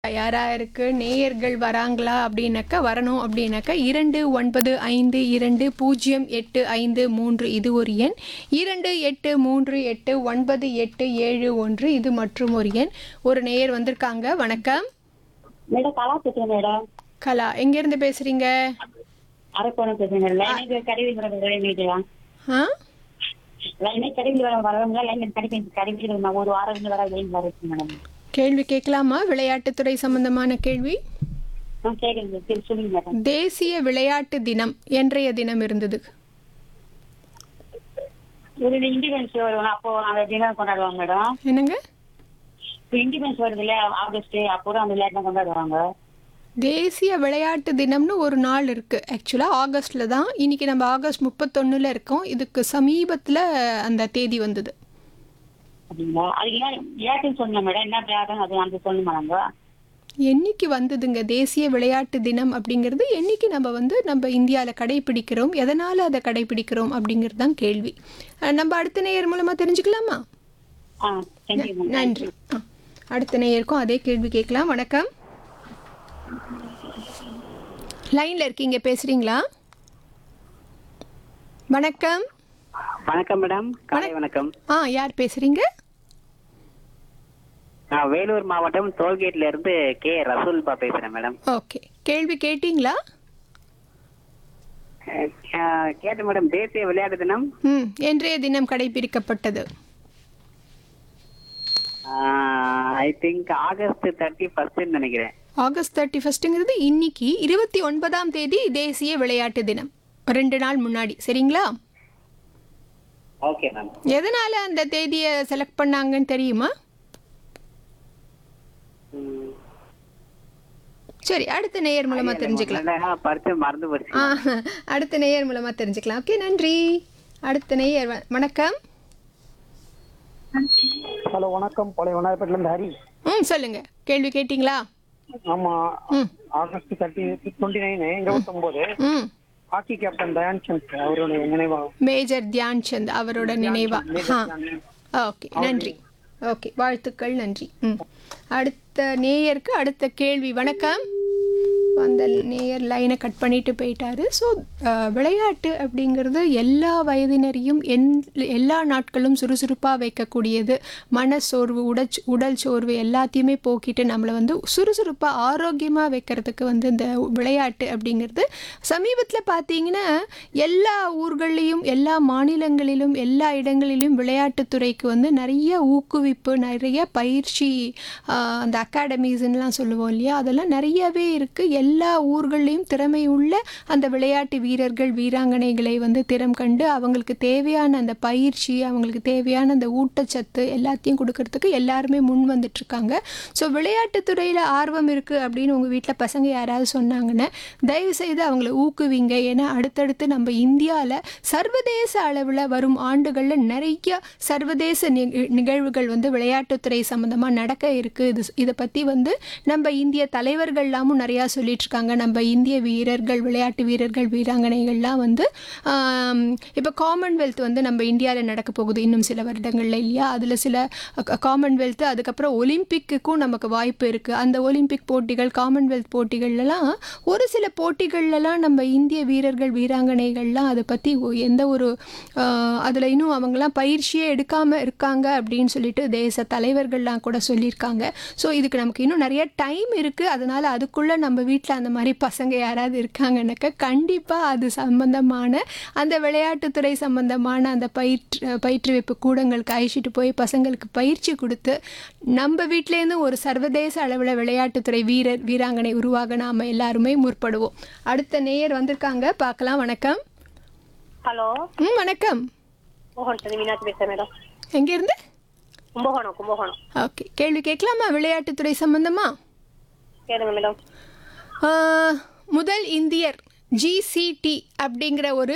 தயாரா இருக்கு நேயர்கள் வராங்களா அப்படின்னாக்கா வரணும் அப்படின்னாக்கா இரண்டு ஒன்பது ஐந்து இரண்டு பூஜ்ஜியம் எட்டு ஐந்து மூன்று இது ஒரு எண் இரண்டு எட்டு மூன்று எட்டு ஒன்பது எட்டு ஏழு ஒன்று இது மற்றும் ஒரு எண் ஒரு நேயர் வந்திருக்காங்க வணக்கம் மேடம் கலா பேசுறேன் மேடம் கலா எங்கேருந்து பேசுறீங்க அரக்கோணம் பேசுறேன் மேடம் லைனுக்கு கருவி மேடம் லைனுக்கு ஆ லைனே கருவி வர வரவங்க லைன் கருவி கருவி ஒரு வாரம் இருந்து வர லைன் வருது மேடம் கேள்வி கேட்கலாமா விளையாட்டுத்துறை சம்பந்தமான கேள்வி ஆ கேட்குறீங்க சரி சொல்லுங்க மேடம் தேசிய விளையாட்டு தினம் என்றைய தினம் இருந்தது ஒரு இண்டிபெண்டன்ஸ் வரும் அப்போ அந்த தினம் கொண்டாடுவாங்க மேடம் என்னங்க இப்போ இண்டிபெண்டன்ஸ் வருது இல்லையா ஆகஸ்ட் அப்போ அந்த விளையாட்டு கொண்டாடுவாங்க தேசிய விளையாட்டு தினம்னு ஒரு நாள் இருக்குது ஆக்சுவலாக ஆகஸ்டில் தான் இன்னைக்கு நம்ம ஆகஸ்ட் முப்பத்தொன்னில் இருக்கோம் இதுக்கு சமீபத்தில் அந்த தேதி வந்தது அப்படிங்களா அதுக்கு என்ன விளையாட்டுன்னு சொன்னேன் மேடம் என்ன விளையாட்டுன்னு அது அந்த சொல்லணுமா நம்ம என்னைக்கு வந்ததுங்க தேசிய விளையாட்டு தினம் அப்படிங்கிறது என்னைக்கு நம்ம வந்து நம்ம இந்தியாவில் கடைபிடிக்கிறோம் எதனால் அதை கடைபிடிக்கிறோம் அப்படிங்கிறது தான் கேள்வி அஹ் நம்ம அடுத்த நேயர் மூலமாக தெரிஞ்சுக்கலாமா ஆ தேங்க்யூ மேடம் நன்றி ஆ, அடுத்த நேயருக்கும் அதே கேள்வி கேட்கலாம் வணக்கம் லைனில் இருக்கீங்க பேசுகிறீங்களா வணக்கம் வணக்கம் மேடம் காலை வணக்கம் ஆ யார் பேசுகிறீங்க நான் வேலூர் மாவட்டம் டோல்கேட்ல இருந்து கே ரசூல்பா பேசுறேன் மேடம் ஓகே கேள்வி கேட்டிங்களா அஹ், அஹ், கேட்டேன் மேடம் தேசிய விளையாட்டு தினம் ம் என்றைய தினம் கடைபிடிக்கப்பட்டது ஐ திங்க் ஆகஸ்ட் தேர்ட்டி ஃபர்ஸ்ட்னு நினைக்கிறேன் ஆகஸ்ட் தேர்ட்டி ஃபஸ்ட்டுங்கிறது இன்னைக்கு இருபத்தி ஒன்பதாம் தேதி தேசிய விளையாட்டு தினம் ரெண்டு நாள் முன்னாடி சரிங்களா ஓகே மேம் எதனால் அந்த தேதியை செலக்ட் பண்ணாங்கன்னு தெரியுமா சரி அடுத்த நேயர் மூலமாக தெரிஞ்சுக்கலாம் படிச்சு மறந்து போச்சு ஆ அடுத்த நேயர் மூலமாக தெரிஞ்சுக்கலாம் ஓகே நன்றி அடுத்த நேயர் வ- வணக்கம் ஹலோ வணக்கம் பழைய வண்ணாரப்பேட்டில இருந்து ஹரி ம் சொல்லுங்கள் கேள்வி கேட்டிங்களா ஆமா ம் ஆகஸ்ட் தேர்ட்டி டுவெண்ட்டி நைன் இருபத்தொன்பது ம் ஹாக்கி கேப்டன் தயான் சந்த் அவருடைய நினைவாகும் மேஜர் தியான் சந்த் அவரோட நினைவா ஆ ஓகே நன்றி ஓகே வாழ்த்துக்கள் நன்றி ம் அடுத்த நேயருக்கு அடுத்த கேள்வி வணக்கம் அந்த நேயர் லைனை கட் பண்ணிட்டு போயிட்டாரு ஸோ விளையாட்டு அப்படிங்கிறது எல்லா வயதினரையும் என் எல்லா நாட்களும் சுறுசுறுப்பாக வைக்கக்கூடியது மனசோர்வு உடல் உடல் சோர்வு எல்லாத்தையுமே போக்கிட்டு நம்மளை வந்து சுறுசுறுப்பாக ஆரோக்கியமாக வைக்கிறதுக்கு வந்து இந்த விளையாட்டு அப்படிங்கிறது சமீபத்தில் பார்த்தீங்கன்னா எல்லா ஊர்கள்லேயும் எல்லா மாநிலங்களிலும் எல்லா இடங்களிலும் விளையாட்டுத்துறைக்கு வந்து நிறைய ஊக்குவிப்பு நிறைய பயிற்சி ஆஹ், அந்த அகாடமிஸ்லாம் சொல்லுவோம் இல்லையா அதெல்லாம் நிறையவே இருக்குது எல்லா ஊர்கள்லேயும் திறமை உள்ள அந்த விளையாட்டு வீரர்கள் வீராங்கனைகளை வந்து திறம் கண்டு அவங்களுக்கு தேவையான அந்த பயிற்சி அவங்களுக்கு தேவையான அந்த ஊட்டச்சத்து எல்லாத்தையும் கொடுக்கறதுக்கு எல்லாருமே முன் வந்துட்டுருக்காங்க ஸோ விளையாட்டுத்துறையில் ஆர்வம் இருக்குது அப்படின்னு உங்கள் வீட்டில் பசங்க யாராவது சொன்னாங்கன்னா தயவு செய்து அவங்கள ஊக்குவிங்க ஏன்னா அடுத்தடுத்து நம்ம இந்தியாவில் சர்வதேச அளவில் வரும் ஆண்டுகளில் நிறைய சர்வதேச நிக- நிகழ்வுகள் வந்து விளையாட்டுத்துறை சம்மந்தமாக நடக்க இருக்குது இது இதை பற்றி வந்து நம்ம இந்திய தலைவர்கள்லாமும் நிறையா சொல்லிட்டு இருக்காங்க நம்ம இந்திய வீரர்கள் விளையாட்டு வீரர்கள் வீராங்கனைகள்லாம் வந்து இப்போ காமன்வெல்த் வந்து நம்ம இந்தியாவில் நடக்க போகுது இன்னும் சில வருடங்கள்ல இல்லையா அதில் சில க- காமன்வெல்த் அதுக்கப்புறம் ஒலிம்பிக்குக்கும் நமக்கு வாய்ப்பு இருக்குது அந்த ஒலிம்பிக் போட்டிகள் காமன்வெல்த் போட்டிகள்லாம் ஒரு சில போட்டிகள்லாம் நம்ம இந்திய வீரர்கள் வீராங்கனைகள்லாம் அதை பற்றி எந்த ஒரு அதில் இன்னும் அவங்களாம் பயிற்சியே எடுக்காமல் இருக்காங்க அப்படின்னு சொல்லிட்டு தேச தலைவர்கள்லாம் கூட சொல்லியிருக்காங்க ஸோ இதுக்கு நமக்கு இன்னும் நிறைய டைம் இருக்குது அதனால் அதுக்குள்ளே நம்ம வீட்டில் அந்த மாதிரி பசங்க யாராவது இருக்காங்கன்னாக்கா கண்டிப்பாக அது சம்பந்தமான அந்த விளையாட்டுத்துறை சம்பந்தமான அந்த பயிற்று பயிற்றுவிப்பு கூடங்களுக்கு அழைச்சிட்டு போய் பசங்களுக்கு பயிற்சி கொடுத்து நம்ம வீட்டிலேருந்து ஒரு சர்வதேச அளவில் விளையாட்டுத்துறை வீரர் வீராங்கனை உருவாக நாம் எல்லாருமே முற்படுவோம் அடுத்த நேயர் வந்திருக்காங்க பார்க்கலாம் வணக்கம் ஹலோ ம் வணக்கம் கும்பகோணம் சரி மீனாட்சி பேசுறேன் மேடம் எங்கேருந்து கும்பகோணம் கும்பகோணம் ஓகே கேள்வி கேட்கலாமா விளையாட்டுத்துறை சம்பந்தமா கேளுங்க மேடம் ஆஹ், முதல் இந்தியர் ஜிசிடி அப்படிங்கிற ஒரு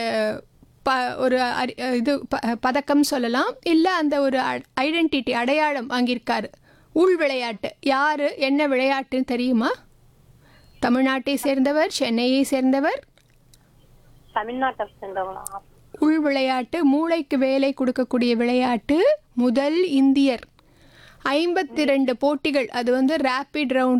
ப ஒரு அறி- இது ப பதக்கம் சொல்லலாம் இல்லை அந்த ஒரு ஐடென்டிட்டி அடையாளம் வாங்கியிருக்காரு உள் விளையாட்டு யார் என்ன விளையாட்டுன்னு தெரியுமா தமிழ்நாட்டை சேர்ந்தவர் சென்னையை சேர்ந்தவர் தமிழ்நாட்டை சேர்ந்தவங்களா உள் விளையாட்டு மூளைக்கு வேலை கொடுக்கக்கூடிய விளையாட்டு முதல் இந்தியர் ஐம்பத்தி ரெண்டு போட்டிகள் அது வந்து ரேபிட் ரவுண்ட்